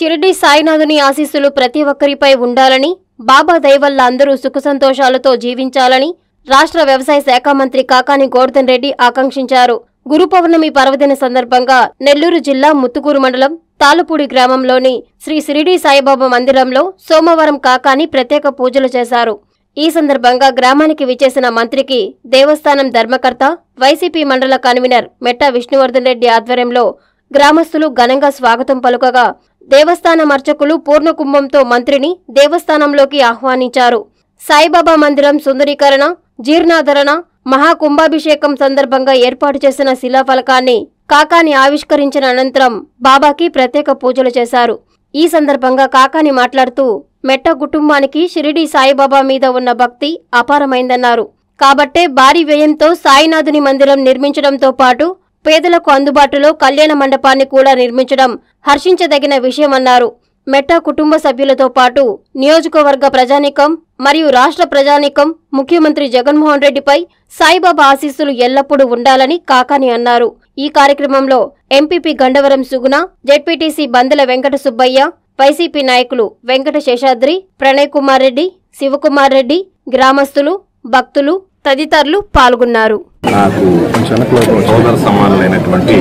షిరిడి సాయినాథుని ఆశీస్సులు ప్రతి ఒక్కరిపై ఉండాలని బాబా దయవల్ల అందరూ సుఖ సంతోషాలతో జీవించాలని రాష్ట్ర వ్యవసాయ శాఖ మంత్రి కాకాని గోవర్ధన్ రెడ్డి ఆకాంక్షించారు గురు పౌర్ణమి పర్వదిన సందర్భంగా నెల్లూరు జిల్లా ముత్తుకూరు మండలం తాలుపూడి గ్రామంలోని శ్రీ షిరిడి సాయిబాబా మందిరంలో సోమవారం కాకాని ప్రత్యేక పూజలు చేశారు ఈ సందర్భంగా గ్రామానికి విచ్చేసిన మంత్రికి దేవస్థానం ధర్మకర్త వైసీపీ మండల కన్వీనర్ మెట్టా విష్ణువర్ధన్ రెడ్డి ఆధ్వర్యంలో గ్రామస్తులు ఘనంగా స్వాగతం పలుకగా దేవస్థానం అర్చకులు పూర్ణకుంభంతో మంత్రిని దేవస్థానంలోకి ఆహ్వానించారు సాయిబాబా మందిరం సుందరీకరణ జీర్ణాధరణ మహాకుంభాభిషేకం సందర్భంగా ఏర్పాటు చేసిన శిలాఫలకాన్ని కాకాని ఆవిష్కరించిన అనంతరం బాబాకి ప్రత్యేక పూజలు చేశారు ఈ సందర్భంగా కాకాని మాట్లాడుతూ మెట్ట కుటుంబానికి షిరిడి సాయిబాబా మీద ఉన్న భక్తి అపారమైందన్నారు కాబట్టే భారీ వ్యయంతో సాయినాథుని మందిరం నిర్మించడంతో పాటు పేదలకు అందుబాటులో కళ్యాణ మండపాన్ని కూడా నిర్మించడం హర్షించదగిన విషయమన్నారు మెట్టా కుటుంబ సభ్యులతో పాటు నియోజకవర్గ ప్రజానీకం మరియు రాష్ట్ర ప్రజానీకం ముఖ్యమంత్రి జగన్మోహన్ రెడ్డిపై సాయిబాబా ఆశీస్సులు ఎల్లప్పుడూ ఉండాలని కాకాని అన్నారు ఈ కార్యక్రమంలో MPP Gandavaram Suguna ZPTC Bandela Venkata Subbaiah YCP నాయకులు వెంకట శేషాద్రి ప్రణయ్ కుమార్ రెడ్డి శివకుమార్ రెడ్డి గ్రామస్తులు భక్తులు తదితరులు పాల్గొన్నారు నాకు సోదర సమానులైనటువంటి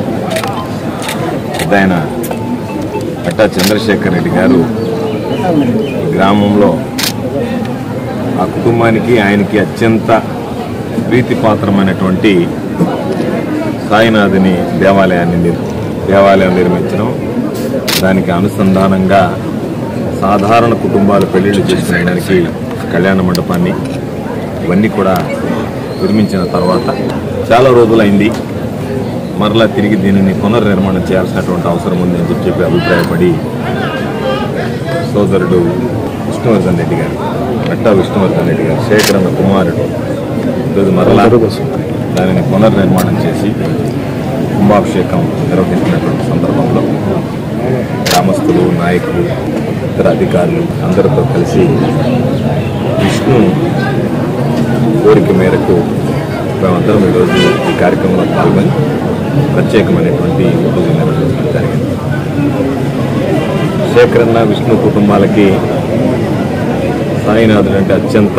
పెద్దాయన పట్టా చంద్రశేఖర్ రెడ్డి గారు ఈ గ్రామంలో ఆ కుటుంబానికి ఆయనకి అత్యంత ప్రీతిపాత్రమైనటువంటి సాయినాథుని దేవాలయాన్ని నిర్- దేవాలయం నిర్మించడం దానికి అనుసంధానంగా సాధారణ కుటుంబాలు పెళ్లిళ్ళు చేసుకునేయడానికి కళ్యాణ మండపాన్ని ఇవన్నీ కూడా నిర్మించిన తర్వాత చాలా రోజులైంది మరలా తిరిగి దీనిని పునర్నిర్మాణం చేయాల్సినటువంటి అవసరం ఉంది అని చెప్పి చెప్పి అభిప్రాయపడి సోదరుడు విష్ణువర్ధన్ రెడ్డి గారు మెట్టా విష్ణువర్ధన్ రెడ్డి గారు శేఖరన్న కుమారుడు ఈరోజు మరలా దానిని పునర్నిర్మాణం చేసి కుంభాభిషేకం నిర్వహించినటువంటి సందర్భంలో గ్రామస్తులు నాయకులు ఇతర అధికారులు అందరితో కలిసి విష్ణు కోరిక మేరకు మేమందరం ఈరోజు ఈ కార్యక్రమంలో పాల్గొని ప్రత్యేకమైనటువంటి పూజ నిర్వహించడం జరిగింది శేఖరన్న విష్ణు కుటుంబాలకి సాయినాథుడు అంటే అత్యంత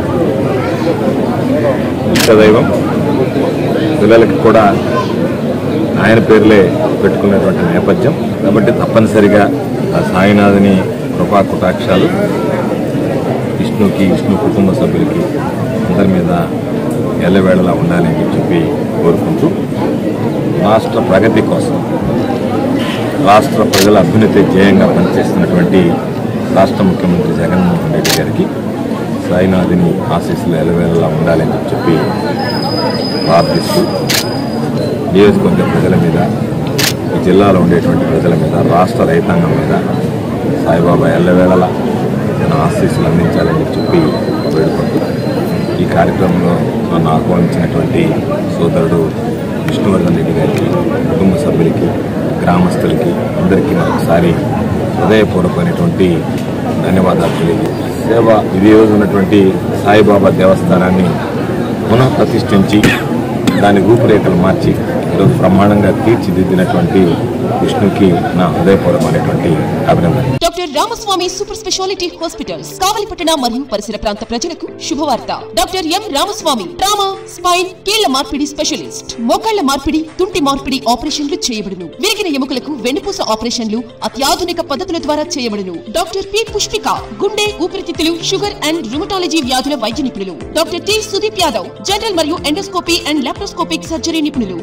ఇష్టదైవం పిల్లలకి కూడా ఆయన పేర్లే పెట్టుకున్నటువంటి నేపథ్యం కాబట్టి తప్పనిసరిగా ఆ సాయినాథుని కృపా కుటాక్షాలు విష్ణుకి విష్ణు కుటుంబ సభ్యులకి అందరి మీద ఎల్లవేళలా ఉండాలని చెప్పి కోరుకుంటూ రాష్ట్ర ప్రగతి కోసం రాష్ట్ర ప్రజల అభ్యున్నతి ధ్యేయంగా పనిచేస్తున్నటువంటి రాష్ట్ర ముఖ్యమంత్రి జగన్మోహన్ రెడ్డి గారికి సాయినాథుని ఆశీస్సులు ఎల్లవేళలా ఉండాలని చెప్పి ప్రార్థిస్తూ నియోజకవర్గ ప్రజల మీద ఈ జిల్లాలో ఉండేటువంటి ప్రజల మీద రాష్ట్ర రైతాంగం మీద సాయిబాబా ఎల్లవేళలా తన ఆశీస్సులు అందించాలని చెప్పి వేడుకుంటూ ఈ కార్యక్రమంలో నన్ను ఆహ్వానించినటువంటి సోదరుడు విష్ణువర్ధన్ రెడ్డి గారికి కుటుంబ సభ్యులకి గ్రామస్తులకి అందరికీ మరొకసారి హృదయపూర్వకమైనటువంటి ధన్యవాదాలు తెలియజేస్తాను సేవ ఇది రోజు ఉన్నటువంటి సాయిబాబా దేవస్థానాన్ని పునః ప్రతిష్ఠించి దాని రూపురేఖలు మార్చి ఈరోజు బ్రహ్మాండంగా తీర్చిదిద్దినటువంటి విష్ణుకి నా హృదయపూర్వకమైనటువంటి అభినందన doctor Ramaswamy super speciality hospitals కావలిపట్టణ మరియు పరిసర ప్రాంత ప్రజలకు శుభవార్త doctor M Ramaswamy trauma spine కీళ్ల మార్పిడి స్పెషలిస్ట్ మోకాళ్ల మార్పిడి తుంటి మార్పిడి ఆపరేషన్లు చేయబడును విరిగిన ఎముకలకు వెన్నుపూస ఆపరేషన్లు అత్యాధునిక పద్ధతుల ద్వారా చేయబడును డాక్టర్ పి పుష్పిక గుండె ఊపిరితిత్తులు షుగర్ అండ్ రుమటాలజీ వ్యాధుల వైద్య నిపుణులు doctor T Sudeep Yadav general మరియు ఎండోస్కోపీ అండ్ లాప్రోస్కోపిక్ సర్జరీ నిపుణులు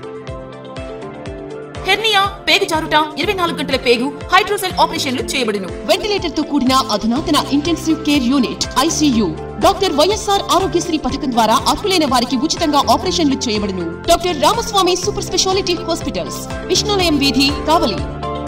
హెర్నియా పేగు జారుట ఇరవై నాలుగు గంటల పేగు హైడ్రోసెల్ ఆపరేషన్లు చేయబడును వెంటిలేటర్ తో కూడిన అధునాతన intensive care unit ICU doctor YSR Aarogyasri పథకం ద్వారా అర్హులైన వారికి ఉచితంగా ఆపరేషన్లు చేయబడును doctor Ramaswamy super speciality hospitals Vishnulayam వీధి కావలి